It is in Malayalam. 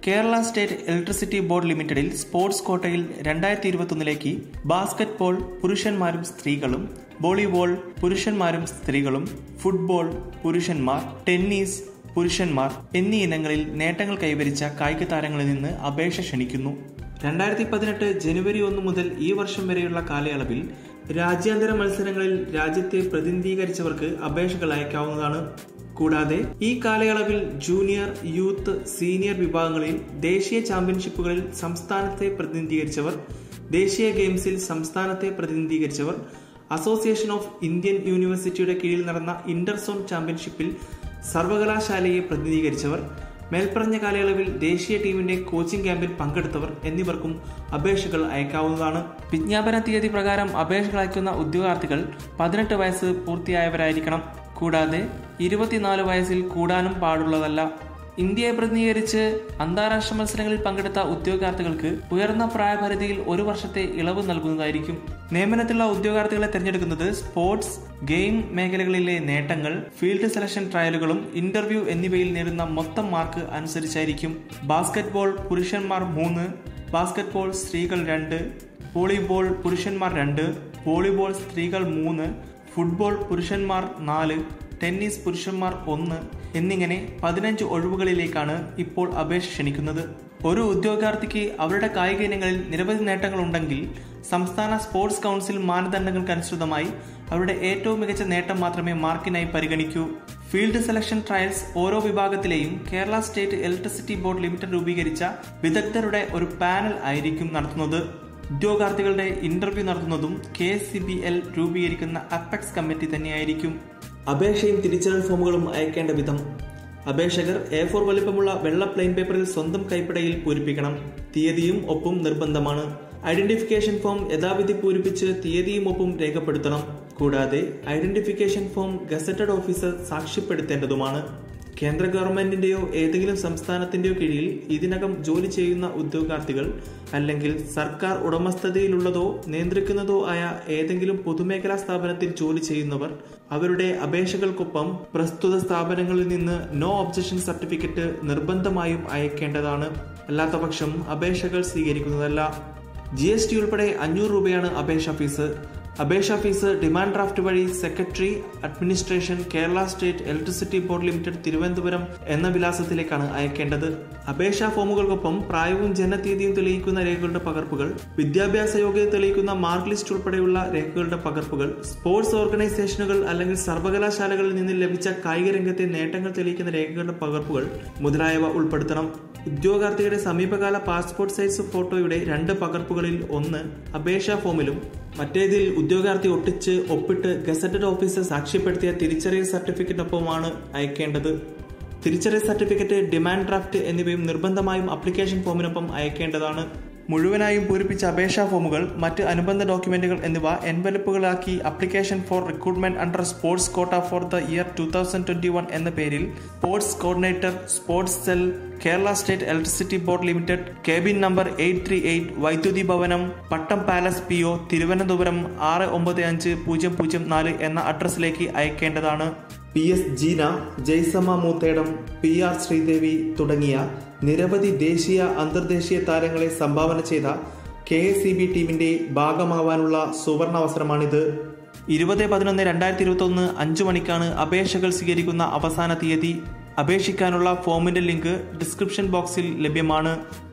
കേരള സ്റ്റേറ്റ് ഇലക്ട്രിസിറ്റി ബോർഡ് ലിമിറ്റഡിൽ സ്പോർട്സ് കോട്ടയിൽ രണ്ടായിരത്തി ഇരുപത്തൊന്നിലേക്ക് ബാസ്കറ്റ് ബോൾ പുരുഷന്മാരും സ്ത്രീകളും വോളിബോൾ പുരുഷന്മാരും സ്ത്രീകളും ഫുട്ബോൾ പുരുഷന്മാർ ടെന്നീസ് പുരുഷന്മാർ എന്നീ ഇനങ്ങളിൽ നേട്ടങ്ങൾ കൈവരിച്ച കായിക താരങ്ങളിൽ നിന്ന് അപേക്ഷ ക്ഷണിക്കുന്നു രണ്ടായിരത്തി പതിനെട്ട് ജനുവരി ഒന്ന് മുതൽ ഈ വർഷം വരെയുള്ള കാലയളവിൽ രാജ്യാന്തര മത്സരങ്ങളിൽ രാജ്യത്തെ പ്രതിനിധീകരിച്ചവർക്ക് അപേക്ഷകൾ അയക്കാവുന്നതാണ് കൂടാതെ ഈ കാലയളവിൽ ജൂനിയർ യൂത്ത് സീനിയർ വിഭാഗങ്ങളിൽ ദേശീയ ചാമ്പ്യൻഷിപ്പുകളിൽ സംസ്ഥാനത്തെ പ്രതിനിധീകരിച്ചവർ ദേശീയ ഗെയിംസിൽ സംസ്ഥാനത്തെ പ്രതിനിധീകരിച്ചവർ അസോസിയേഷൻ ഓഫ് ഇന്ത്യൻ യൂണിവേഴ്സിറ്റിയുടെ കീഴിൽ നടന്ന ഇന്റർസോൺ ചാമ്പ്യൻഷിപ്പിൽ സർവകലാശാലയെ പ്രതിനിധീകരിച്ചവർ മേൽപ്പറഞ്ഞ കാലയളവിൽ ദേശീയ ടീമിന്റെ കോച്ചിംഗ് ക്യാമ്പിൽ പങ്കെടുത്തവർ എന്നിവർക്കും അപേക്ഷകൾ അയക്കാവുന്നതാണ് വിജ്ഞാപന തീയതി പ്രകാരം അപേക്ഷകൾ അയക്കുന്ന ഉദ്യോഗാർത്ഥികൾ പതിനെട്ട് വയസ്സ് പൂർത്തിയായവരായിരിക്കണം കൂടാതെ ഇരുപത്തിനാല് വയസ്സിൽ കൂടാനും പാടുള്ളതല്ല ഇന്ത്യയെ പ്രതിനിധീകരിച്ച് അന്താരാഷ്ട്ര മത്സരങ്ങളിൽ പങ്കെടുത്ത ഉദ്യോഗാർത്ഥികൾക്ക് ഉയർന്ന പ്രായപരിധിയിൽ ഒരു വർഷത്തെ ഇളവ് നൽകുന്നതായിരിക്കും നിയമനത്തിലുള്ള ഉദ്യോഗാർത്ഥികളെ തിരഞ്ഞെടുക്കുന്നത് സ്പോർട്സ് ഗെയിം മേഖലകളിലെ നേട്ടങ്ങൾ ഫീൽഡ് സെലക്ഷൻ ട്രയലുകളും ഇന്റർവ്യൂ എന്നിവയിൽ നേടുന്ന മൊത്തം മാർക്ക് അനുസരിച്ചായിരിക്കും ബാസ്കറ്റ്ബോൾ പുരുഷന്മാർ മൂന്ന് ബാസ്കറ്റ്ബോൾ സ്ത്രീകൾ രണ്ട് വോളിബോൾ പുരുഷന്മാർ രണ്ട് വോളിബോൾ സ്ത്രീകൾ മൂന്ന് ഫുട്ബോൾ പുരുഷന്മാർ നാല് ടെന്നീസ് പുരുഷന്മാർ ഒന്ന് എന്നിങ്ങനെ പതിനഞ്ച് ഒഴിവുകളിലേക്കാണ് ഇപ്പോൾ അപേക്ഷ ക്ഷണിക്കുന്നത് ഒരു ഉദ്യോഗാർത്ഥിക്ക് അവരുടെ കായിക ഇനങ്ങളിൽ നിരവധി നേട്ടങ്ങൾ ഉണ്ടെങ്കിൽ സംസ്ഥാന സ്പോർട്സ് കൗൺസിൽ മാനദണ്ഡങ്ങൾക്കനുസൃതമായി അവരുടെ ഏറ്റവും മികച്ച നേട്ടം മാത്രമേ മാർക്കിനായി പരിഗണിക്കൂ ഫീൽഡ് സെലക്ഷൻ ട്രയൽസ് ഓരോ വിഭാഗത്തിലെയും Kerala state electricity board limited രൂപീകരിച്ച വിദഗ്ധരുടെ ഒരു പാനൽ ആയിരിക്കും നടത്തുന്നത് ഉദ്യോഗാർത്ഥികളുടെ ഇന്റർവ്യൂ നടത്തുന്നതും കെ സി ബി എൽ രൂപീകരിക്കുന്ന അപ്പെക്സ് കമ്മിറ്റി തന്നെയായിരിക്കും അപേക്ഷയും തിരിച്ചറിയൽ ഫോമുകളും അയക്കേണ്ട വിധം അപേക്ഷകർ എ ഫോർ വലിപ്പമുള്ള വെള്ള പ്ലെയിൻ പേപ്പറിൽ സ്വന്തം കൈപ്പടയിൽ പൂരിപ്പിക്കണം തീയതിയും ഒപ്പും നിർബന്ധമാണ് ഐഡന്റിഫിക്കേഷൻ ഫോം യഥാവിധി പൂരിപ്പിച്ച് തീയതിയും ഒപ്പും രേഖപ്പെടുത്തണം കൂടാതെ ഐഡന്റിഫിക്കേഷൻ ഫോം ഗസറ്റഡ് ഓഫീസർ സാക്ഷ്യപ്പെടുത്തേണ്ടതുമാണ് കേന്ദ്ര ഗവൺമെന്റിന്റെയോ ഏതെങ്കിലും സംസ്ഥാനത്തിന്റെയോ കീഴിൽ ഇതിനകം ജോലി ചെയ്യുന്ന ഉദ്യോഗാർത്ഥികൾ അല്ലെങ്കിൽ സർക്കാർ ഉടമസ്ഥതയിലുള്ളതോ നിയന്ത്രിക്കുന്നതോ ആയ ഏതെങ്കിലും പൊതുമേഖലാ സ്ഥാപനത്തിൽ ജോലി ചെയ്യുന്നവർ അവരുടെ അപേക്ഷകൾക്കൊപ്പം പ്രസ്തുത സ്ഥാപനങ്ങളിൽ നിന്ന് നോ ഒബ്ജക്ഷൻ സർട്ടിഫിക്കറ്റ് നിർബന്ധമായും അയക്കേണ്ടതാണ് അല്ലാത്തപക്ഷം അപേക്ഷകൾ സ്വീകരിക്കുന്നതല്ല ജി എസ് ടി ഉൾപ്പെടെ അഞ്ഞൂറ് രൂപയാണ് അപേക്ഷാ ഫീസ് അപേക്ഷാ ഫീസ് ഡിമാൻഡ് ഡ്രാഫ്റ്റ് വഴി secretary administration Kerala state electricity board limited Thiruvananthapuram എന്ന വിലാസത്തിലേക്കാണ് അയക്കേണ്ടത് അപേക്ഷാ ഫോമുകൾക്കൊപ്പം പ്രായവും ജനതീയതിയും തെളിയിക്കുന്ന രേഖകളുടെ പകർപ്പുകൾ വിദ്യാഭ്യാസ യോഗ്യത തെളിയിക്കുന്ന മാർക്ക് ലിസ്റ്റ് ഉൾപ്പെടെയുള്ള രേഖകളുടെ പകർപ്പുകൾ സ്പോർട്സ് ഓർഗനൈസേഷനുകൾ അല്ലെങ്കിൽ സർവകലാശാലകളിൽ നിന്ന് ലഭിച്ച കായിക രംഗത്തെ നേട്ടങ്ങൾ തെളിയിക്കുന്ന രേഖകളുടെ പകർപ്പുകൾ മുതലായവ ഉൾപ്പെടുത്തണം ഉദ്യോഗാർത്ഥിയുടെ സമീപകാല പാസ്പോർട്ട് സൈസ് ഫോട്ടോയുടെ രണ്ട് പകർപ്പുകളിൽ ഒന്ന് അപേക്ഷാ ഫോമിലും മറ്റേതിൽ ഉദ്യോഗാർത്ഥി ഒട്ടിച്ച് ഒപ്പിട്ട് ഗസറ്റഡ് ഓഫീസർ സാക്ഷ്യപ്പെടുത്തിയ തിരിച്ചറിയൽ സർട്ടിഫിക്കറ്റിനൊപ്പമാണ് അയക്കേണ്ടത് തിരിച്ചറിയൽ സർട്ടിഫിക്കറ്റ് ഡിമാൻഡ് ഡ്രാഫ്റ്റ് എന്നിവയും നിർബന്ധമായും അപ്ലിക്കേഷൻ ഫോമിനൊപ്പം അയക്കേണ്ടതാണ് മുഴുവനായും പൂരിപ്പിച്ച അപേക്ഷാ ഫോമുകൾ മറ്റ് അനുബന്ധ ഡോക്യുമെന്റുകൾ എന്നിവ എൻവലപ്പുകളാക്കി application for recruitment under sports quota for the year two thousand twenty one എന്ന പേരിൽ sports coordinator sports cell Kerala state electricity board limited cabin number eight three eight Vaidyuthi Bhavanam Pattom palace P O Thiruvananthapuram ആറ് ഒമ്പത് അഞ്ച് പൂജ്യം പൂജ്യം നാല് എന്ന അഡ്രസ്സിലേക്ക് അയക്കേണ്ടതാണ് P S Jeena Jaisamma Moothedam P R Sreedevi തുടങ്ങിയ നിരവധി ദേശീയ അന്തർദേശീയ താരങ്ങളെ സംഭാവന ചെയ്ത കെ എസ് സി ബി ടീമിന്റെ ഭാഗമാവാനുള്ള സുവർണാവസരമാണിത് ഇരുപത് പതിനൊന്ന് രണ്ടായിരത്തി ഇരുപത്തി ഒന്ന് അഞ്ചു മണിക്കാണ് അപേക്ഷകൾ സ്വീകരിക്കുന്ന അവസാന തീയതി അപേക്ഷിക്കാനുള്ള ഫോമിന്റെ ലിങ്ക് ഡിസ്ക്രിപ്ഷൻ ബോക്സിൽ ലഭ്യമാണ്